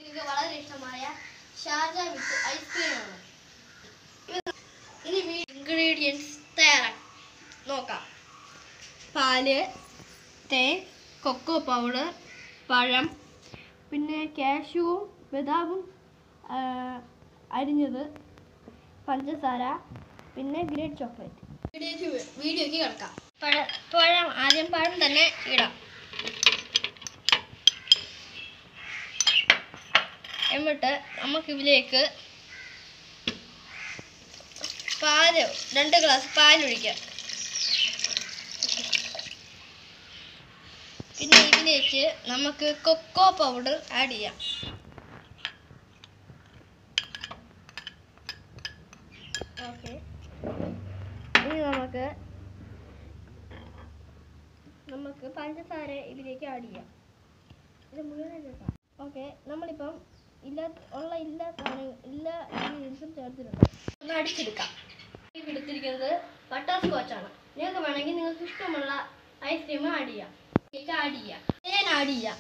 എനിക്ക് വളരെ ഇഷ്ടമായ ഷാർജ വിത്ത് ഐസ്ക്രീമാണ് ഇനി ഇൻഗ്രീഡിയൻസ് തയ്യാറാക്കാം നോക്കാം പാല് തേൻ കൊക്കോ പൗഡർ പഴം പിന്നെ കാഷ്യൂവും ബദാമും ആ, അരിഞ്ഞത് പഞ്ചസാര പിന്നെ ഗ്രേറ്റ് ചോക്ലേറ്റ് വീഡിയോക്ക് വീഡിയോക്ക് കിടക്കാം പഴ പഴം ആദ്യം പഴം തന്നെ ഇടാം എന്നിട്ട് നമുക്കിതിലേക്ക് പാല് രണ്ട് ഗ്ലാസ് പാലൊഴിക്കാം പിന്നെ ഇതിലേക്ക് നമുക്ക് കൊക്കോ പൗഡർ ആഡ് ചെയ്യാം ഓക്കെ ഇനി നമുക്ക് നമുക്ക് പഞ്ചസാര ഇതിലേക്ക് ആഡ് ചെയ്യാം ഇത് മുഴുവൻ ചേർക്കാം ഓക്കെ നമ്മളിപ്പം ഇല്ല ഉള്ള ഇല്ല സാധനം ഇല്ല ഇൻഗ്രീഡിയൻസും ചേർത്തിട്ടുണ്ട് ഒന്ന് അടിച്ചെടുക്കാം ഈ എടുത്തിരിക്കുന്നത് ബട്ടർ സ്കോച്ചാണ് നിങ്ങൾക്ക് വേണമെങ്കിൽ നിങ്ങൾക്ക് ഇഷ്ടമുള്ള ഐസ്ക്രീം ആഡ് ചെയ്യാം കേക്ക് ആഡ് ചെയ്യാം തേൻ ആഡ് ചെയ്യാം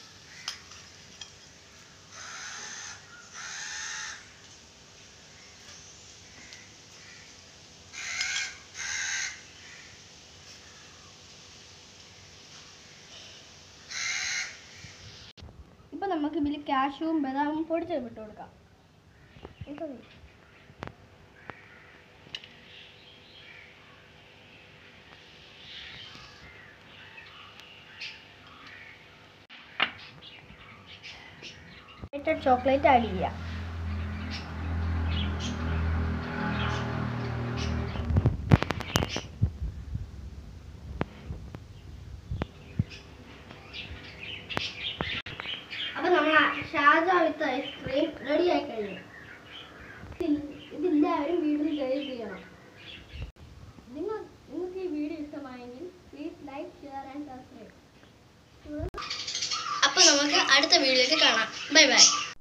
ഇപ്പം നമുക്ക് ഇതിൽ കാഷ്യൂവും ബദാമും പൊടിച്ച് വിട്ട് കൊടുക്കാം ഇപ്പം മതി. മെൽറ്റഡ് ചോക്ലേറ്റ് ആഡ് ചെയ്യാം അപ്പൊ നമ്മൾ ഷാജ വിത്ത് ഐസ്ക്രീം റെഡി ആയി കഴിഞ്ഞു ഇതിൽ- ഇതെല്ലാവരും വീട്ടിൽ ട്രൈ ചെയ്യണം നിങ്ങൾ നിങ്ങൾക്ക് ഈ വീഡിയോ ഇഷ്ടമായെങ്കിൽ please like share and subscribe അപ്പൊ നമുക്ക് അടുത്ത വീഡിയോയിൽ കാണാം ബൈ ബൈ